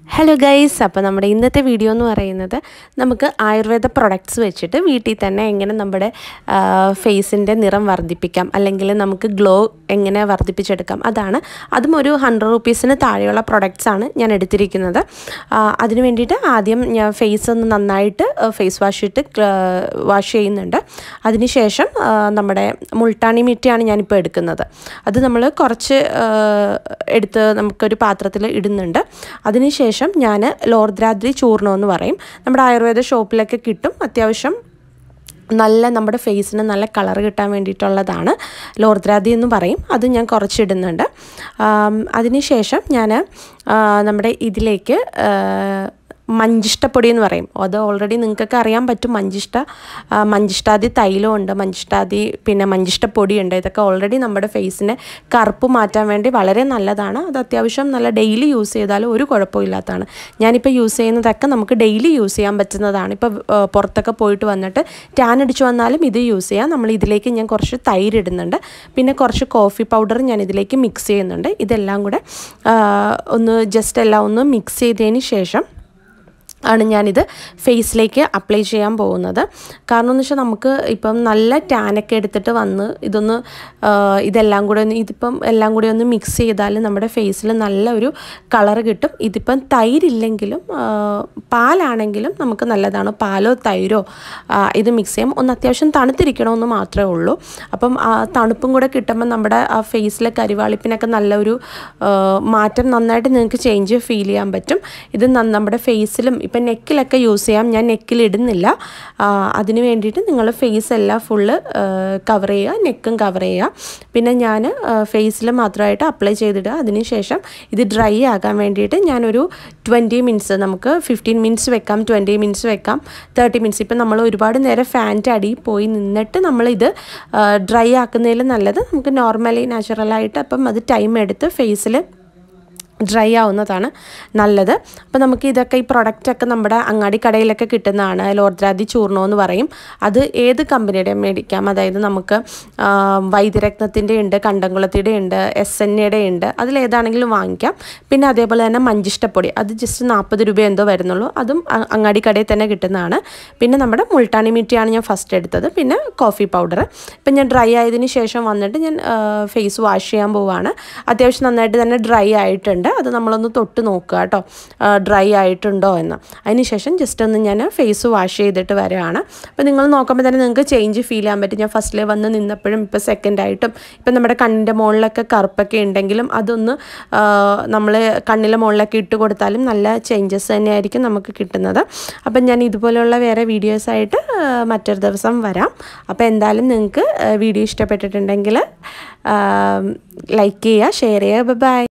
hello guys അപ്പോൾ നമ്മുടെ ഇന്നത്തെ വീഡിയോ എന്ന് പറയുന്നത് നമുക്ക് ആയുർവേദ പ്രൊഡക്ട്സ് വെച്ചിട്ട് വീട്ടിൽ തന്നെ എങ്ങനെ നമ്മുടെ ഫേസിൻ്റെ നിറം വർദ്ധിപ്പിക്കാം അല്ലെങ്കിൽ നമുക്ക് ഗ്ലോ എങ്ങനെ വർദ്ധിപ്പിച്ചെടുക്കാം അതാണ് അതും ഒരു ഹൺഡ്രഡ് റുപ്പീസിന് താഴെയുള്ള പ്രൊഡക്ട്സ് ആണ് ഞാൻ എടുത്തിരിക്കുന്നത് ആ, അതിന് വേണ്ടിയിട്ട് ആദ്യം ഞാൻ ഫേസ് ഒന്ന് നന്നായിട്ട് ഫേസ് വാഷ് ഇട്ട് വാഷ് ചെയ്യുന്നുണ്ട് അതിനുശേഷം ആ, നമ്മുടെ മുൾട്ടാണി മിറ്റിയാണ് ഞാനിപ്പോൾ എടുക്കുന്നത് അത് നമ്മൾ കുറച്ച് ആ, എടുത്ത് നമുക്കൊരു പാത്രത്തിൽ ഇടുന്നുണ്ട് അതിനുശേഷം ഞാൻ ലോർദ്രാദ്രി ചൂർണം എന്ന് പറയും നമ്മുടെ ആയുർവേദ ഷോപ്പിലൊക്കെ കിട്ടും അത്യാവശ്യം നല്ല നമ്മുടെ ഫേസിന് നല്ല കളർ കിട്ടാൻ വേണ്ടിയിട്ടുള്ളതാണ് ലോർദ്രാദി എന്ന് പറയും അത് ഞാൻ കുറച്ചിടുന്നുണ്ട് ആം, അതിനുശേഷം ഞാൻ നമ്മുടെ ഇതിലേക്ക് ആ, മഞ്ചിഷ്ടപ്പൊടി എന്ന് പറയും അത് ഓൾറെഡി നിങ്ങൾക്കൊക്കെ അറിയാൻ പറ്റും മഞ്ചിഷ്ട ആ, മഞ്ചിഷ്ടാദി തൈലമുണ്ട് മഞ്ചിഷ്ടാദി പിന്നെ മഞ്ചിഷ്ടപ്പൊടിയുണ്ട് ഇതൊക്കെ ഓൾറെഡി നമ്മുടെ ഫേസിന് കറുപ്പ് മാറ്റാൻ വേണ്ടി വളരെ നല്ലതാണ് അത് അത്യാവശ്യം നല്ല ഡെയിലി യൂസ് ചെയ്താലും ഒരു കുഴപ്പമില്ലാത്തതാണ് ഞാനിപ്പോൾ യൂസ് ചെയ്യുന്നതൊക്കെ നമുക്ക് ഡെയിലി യൂസ് ചെയ്യാൻ പറ്റുന്നതാണ് ഇപ്പോൾ പുറത്തൊക്കെ പോയിട്ട് വന്നിട്ട് ടാൻ അടിച്ച് വന്നാലും ഇത് യൂസ് ചെയ്യാം നമ്മൾ ഇതിലേക്ക് ഞാൻ കുറച്ച് തൈര് ഇടുന്നുണ്ട് പിന്നെ കുറച്ച് കോഫി പൗഡർ ഞാൻ ഇതിലേക്ക് മിക്സ് ചെയ്യുന്നുണ്ട് ഇതെല്ലാം കൂടെ ആ, ഒന്ന് ജസ്റ്റ് എല്ലാം ഒന്ന് മിക്സ് ചെയ്തതിന് ശേഷം ആണ് ഞാനിത് ഫേസിലേക്ക് അപ്ലൈ ചെയ്യാൻ പോകുന്നത് കാരണം എന്ന് വെച്ചാൽ നമുക്ക് ഇപ്പം നല്ല ടാനൊക്കെ എടുത്തിട്ട് വന്ന് ഇതൊന്ന് ആ, ഇതെല്ലാം കൂടെ ഒന്ന് ഇതിപ്പം എല്ലാം കൂടി ഒന്ന് മിക്സ് ചെയ്താൽ നമ്മുടെ ഫേസിൽ നല്ല ഒരു കളർ കിട്ടും ഇതിപ്പം തൈരില്ലെങ്കിലും ആ, പാലാണെങ്കിലും നമുക്ക് നല്ലതാണ് പാലോ തൈരോ ആ, ഇത് മിക്സ് ചെയ്യാം ഒന്ന് അത്യാവശ്യം തണുത്തിരിക്കണമെന്ന് മാത്രമേ ഉള്ളൂ അപ്പം ആ തണുപ്പും കൂടെ കിട്ടുമ്പോൾ നമ്മുടെ ആ ഫേസിലെ കരിവാളിപ്പിനൊക്കെ നല്ലൊരു ആ, മാറ്റം നന്നായിട്ട് നിങ്ങൾക്ക് ചേഞ്ച് ഫീൽ ചെയ്യാൻ പറ്റും ഇത് ന- നമ്മുടെ ഫേസിലും ഇപ്പം നെക്കിലൊക്കെ യൂസ് ചെയ്യാം ഞാൻ നെക്കിൽ ഇടുന്നില്ല ആ, അതിന് വേണ്ടിയിട്ട് നിങ്ങൾ ഫേസ് എല്ലാം ഫുള്ള് കവർ ചെയ്യുക നെക്കും കവർ ചെയ്യുക പിന്നെ ഞാൻ ഫേസിൽ മാത്രമായിട്ട് അപ്ലൈ ചെയ്തിടുക അതിനുശേഷം ഇത് ഡ്രൈ ആകാൻ വേണ്ടിയിട്ട് ഞാനൊരു ട്വൻറ്റി മിനിറ്റ്സ് നമുക്ക് ഫിഫ്റ്റീൻ മിനിറ്റ്സ് വെക്കാം ട്വൻറ്റി മിനിറ്റ്സ് വെക്കാം തേർട്ടി മിനിറ്റ്സ് ഇപ്പം നമ്മൾ ഒരുപാട് നേരം ഫാൻ്റെ അടിയിൽ പോയി നിന്നിട്ട് നമ്മളിത് ഡ്രൈ ആക്കുന്നതിൽ നല്ലത് നമുക്ക് നോർമലി നാച്ചുറലായിട്ട് അപ്പം അത് ടൈം എടുത്ത് ഫേസിൽ ഡ്രൈ ആവുന്നതാണ് നല്ലത് അപ്പോൾ നമുക്ക് ഇതൊക്കെ ഈ പ്രൊഡക്റ്റൊക്കെ നമ്മുടെ അങ്ങാടി കടയിലൊക്കെ കിട്ടുന്നതാണ് ലോർദ്രാദി ചൂർണം എന്ന് പറയും അത് ഏത് കമ്പനിയുടെയും മേടിക്കാം അതായത് നമുക്ക് ആ, വൈദ്യരത്നത്തിൻ്റെ ഉണ്ട് കണ്ടംകുളത്തിൻ്റെ ഉണ്ട് എസ് എൻ എയുടെ ഉണ്ട് അതിലേതാണെങ്കിലും വാങ്ങിക്കാം പിന്നെ അതേപോലെ തന്നെ മഞ്ചിഷ്ടപ്പൊടി അത് ജസ്റ്റ് നാൽപ്പത് രൂപ എന്തോ വരുന്നുള്ളൂ അതും അ- അങ്ങാടി കടയിൽ തന്നെ കിട്ടുന്നതാണ് പിന്നെ നമ്മുടെ മുൾട്ടാണി മിറ്റിയാണ് ഞാൻ ഫസ്റ്റ് എടുത്തത് പിന്നെ കോഫി പൗഡർ ഇപ്പം ഞാൻ ഡ്രൈ ആയതിന് ശേഷം വന്നിട്ട് ഞാൻ ഫേസ് വാഷ് ചെയ്യാൻ പോവുകയാണ് അത്യാവശ്യം നന്നായിട്ട് തന്നെ ഡ്രൈ ആയിട്ടുണ്ട് അത് നമ്മളൊന്ന് തൊട്ട് നോക്കുക കേട്ടോ ഡ്രൈ ആയിട്ടുണ്ടോ എന്ന് അതിനുശേഷം ജസ്റ്റ് ഒന്ന് ഞാൻ ഫേസ് വാഷ് ചെയ്തിട്ട് വരികയാണ് അപ്പോൾ നിങ്ങൾ നോക്കുമ്പോൾ തന്നെ നിങ്ങൾക്ക് ചേഞ്ച് ഫീൽ ചെയ്യാൻ പറ്റും ഞാൻ ഫസ്റ്റിൽ വന്ന് നിന്നപ്പോഴും ഇപ്പോൾ സെക്കൻഡ് ആയിട്ടും ഇപ്പം നമ്മുടെ കണ്ണിൻ്റെ മുകളിലൊക്കെ കറുപ്പൊക്കെ ഉണ്ടെങ്കിലും അതൊന്ന് നമ്മൾ കണ്ണിലെ മുകളിലൊക്കെ ഇട്ട് കൊടുത്താലും നല്ല ചേഞ്ചസ് തന്നെയായിരിക്കും നമുക്ക് കിട്ടുന്നത് അപ്പം ഞാൻ ഇതുപോലെയുള്ള വേറെ വീഡിയോസായിട്ട് മറ്റൊരു ദിവസം വരാം അപ്പോൾ എന്തായാലും നിങ്ങൾക്ക് വീഡിയോ ഇഷ്ടപ്പെട്ടിട്ടുണ്ടെങ്കിൽ ലൈക്ക് ചെയ്യുക ഷെയർ ചെയ്യുക ബൈ